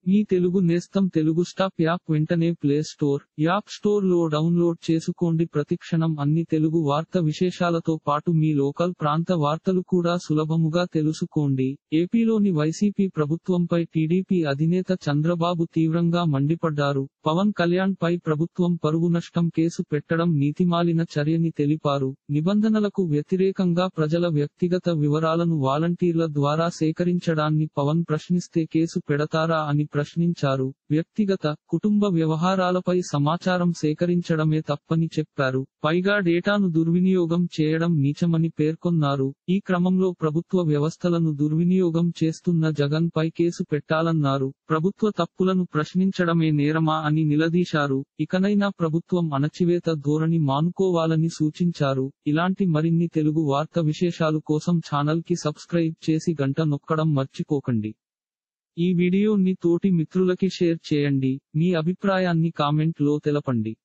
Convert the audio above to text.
మీ తెలుగు నేస్తం Telugu stop app వెంటనే Play Store App Store లో డౌన్లోడ్ చేసుకోండి ప్రతిక్షణం అన్ని తెలుగు వార్త విశేషాలతో పాటు మీ లోకల్ ప్రాంత వార్తలు కూడా సులభముగా తెలుసుకోండి ఏపీలోని వైసీపీ ప్రభుత్వంపై టీడీపీ అధినేత చంద్రబాబు తీవ్రంగా మండిపడ్డారు పవన్ కళ్యాణ్ పై ప్రభుత్వం పరువు నష్టం కేసు పెట్టడం నీతిమాలిన చర్యని తెలిపారు నిబంధనలకు వ్యతిరేకంగా ప్రజల వ్యక్తిగత వివరాలను వాలంటీర్ల ద్వారా సేకరించడాన్ని పవన్ ప్రశ్నిస్తే కేసు పెడతారా అని ప్రశ్నించారు వ్యక్తిగత కుటుంబ వ్యవహారాలపై సమాచారం సేకరించడమే తప్పని చెప్పారు పైగా డేటాను దుర్వినియోగం చేయడం నీచమని పేర్కొన్నారు ఈ క్రమంలో ప్రభుత్వ వ్యవస్థలను దుర్వినియోగం చేస్తున్న జగన్ పై కేసు పెట్టాలన్నారు ప్రభుత్వ తప్పులను ప్రశ్నించడమే నేరమా అని నిలదీశారు ఇకనైనా ప్రభుత్వం అణచివేత ధోరణి మానుకోవాలని సూచించారు ఇలాంటి మరిన్ని తెలుగు వార్త విశేషాలు కోసం ఛానల్ కి సబ్స్క్రైబ్ చేసి గంట నొక్కడం మర్చిపోకండి ఈ వీడియోని తోటి మిత్రులకి షేర్ చేయండి మీ అభిప్రాయాన్ని కామెంట్ లో తెలపండి